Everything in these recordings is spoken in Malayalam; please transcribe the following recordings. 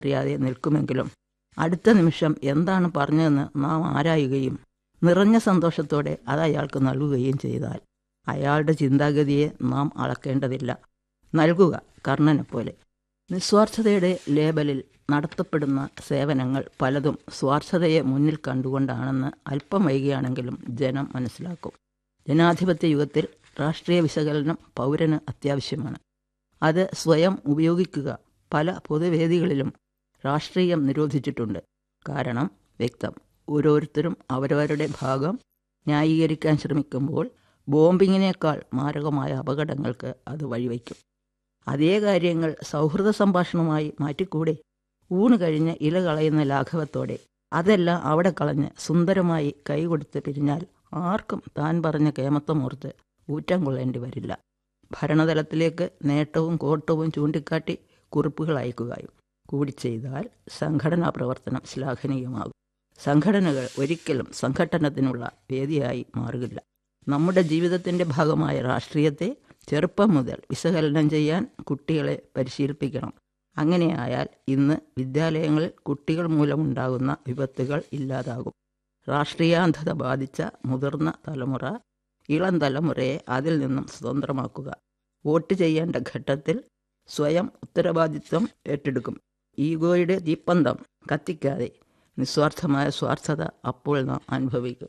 അറിയാതെ നിൽക്കുമെങ്കിലും അടുത്ത നിമിഷം എന്താണ് പറഞ്ഞതെന്ന് നാം ആരായുകയും നിറഞ്ഞ സന്തോഷത്തോടെ അത് അയാൾക്ക് നൽകുകയും ചെയ്താൽ അയാളുടെ ചിന്താഗതിയെ നാം അളക്കേണ്ടതില്ല നൽകുക കർണനെപ്പോലെ നിസ്വാർത്ഥതയുടെ ലേബലിൽ നടത്തപ്പെടുന്ന സേവനങ്ങൾ പലതും സ്വാർത്ഥതയെ മുന്നിൽ കണ്ടുകൊണ്ടാണെന്ന് അല്പം വൈകിയാണെങ്കിലും ജനം മനസ്സിലാക്കും ജനാധിപത്യ യുഗത്തിൽ രാഷ്ട്രീയ വിശകലനം പൗരന് അത്യാവശ്യമാണ് അത് സ്വയം ഉപയോഗിക്കുക പല പൊതുവേദികളിലും രാഷ്ട്രീയം നിരോധിച്ചിട്ടുണ്ട് കാരണം വ്യക്തം ഓരോരുത്തരും അവരവരുടെ ഭാഗം ന്യായീകരിക്കാൻ ശ്രമിക്കുമ്പോൾ ബോംബിങ്ങിനേക്കാൾ മാരകമായ അപകടങ്ങൾക്ക് അത് വഴിവെക്കും അതേ കാര്യങ്ങൾ സൗഹൃദ സംഭാഷണമായി മാറ്റിക്കൂടെ ഊണ് കഴിഞ്ഞ് ഇല കളയുന്ന ലാഘവത്തോടെ അതെല്ലാം അവിടെ കളഞ്ഞ് സുന്ദരമായി കൈകൊടുത്ത് പിരിഞ്ഞാൽ ആർക്കും താൻ പറഞ്ഞ കേമത്വമോർത്ത് ഊറ്റം കൊള്ളേണ്ടി വരില്ല ഭരണതലത്തിലേക്ക് നേട്ടവും കോട്ടവും ചൂണ്ടിക്കാട്ടി കുറിപ്പുകൾ അയക്കുകയും കൂടി ചെയ്താൽ സംഘടനാ പ്രവർത്തനം ശ്ലാഘനീയമാകും സംഘടനകൾ ഒരിക്കലും സംഘട്ടനത്തിനുള്ള വേദിയായി മാറുകയില്ല നമ്മുടെ ജീവിതത്തിൻ്റെ ഭാഗമായ രാഷ്ട്രീയത്തെ ചെറുപ്പം മുതൽ വിശകലനം ചെയ്യാൻ കുട്ടികളെ പരിശീലിപ്പിക്കണം അങ്ങനെയായാൽ ഇന്ന് വിദ്യാലയങ്ങളിൽ കുട്ടികൾ മൂലമുണ്ടാകുന്ന വിപത്തുകൾ ഇല്ലാതാകും രാഷ്ട്രീയാന്ധത ബാധിച്ച മുതിർന്ന തലമുറ ഇളം തലമുറയെ അതിൽ നിന്നും സ്വതന്ത്രമാക്കുക വോട്ട് ചെയ്യേണ്ട ഘട്ടത്തിൽ സ്വയം ഉത്തരവാദിത്വം ഏറ്റെടുക്കും ഈഗോയുടെ തീപ്പന്തം കത്തിക്കാതെ നിസ്വാർത്ഥമായ സ്വാർത്ഥത അപ്പോൾ നാം അനുഭവിക്കും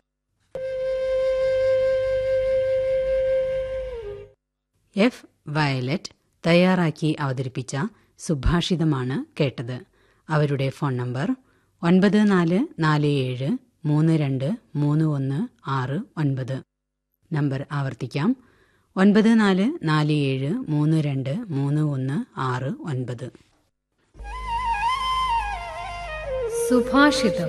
എഫ് വയലറ്റ് തയ്യാറാക്കി അവതരിപ്പിച്ച സുഭാഷിതമാണ് കേട്ടത് അവരുടെ ഫോൺ നമ്പർ ഒൻപത് നാല് നാല് ഏഴ് മൂന്ന് രണ്ട് മൂന്ന് ഒന്ന് ആറ് ഒൻപത് നമ്പർ ആവർത്തിക്കാം ഒൻപത് നാല് നാല് ഏഴ് മൂന്ന് രണ്ട് മൂന്ന് ഒന്ന് ആറ് ഒൻപത് സുഭാഷിതം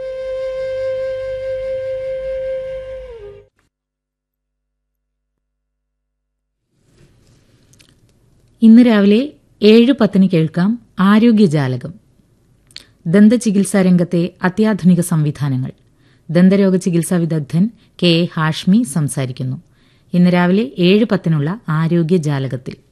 ഇന്ന് രാവിലെ ഏഴ് പത്തിന് കേൾക്കാം ആരോഗ്യജാലകം ദന്തചികിത്സാ രംഗത്തെ അത്യാധുനിക സംവിധാനങ്ങൾ ദന്തരോഗ ചികിത്സാ വിദഗ്ധൻ കെ എ ഹാഷ്മി സംസാരിക്കുന്നു ഇന്ന് രാവിലെ ഏഴ് പത്തിനുള്ള ആരോഗ്യജാലകത്തിൽ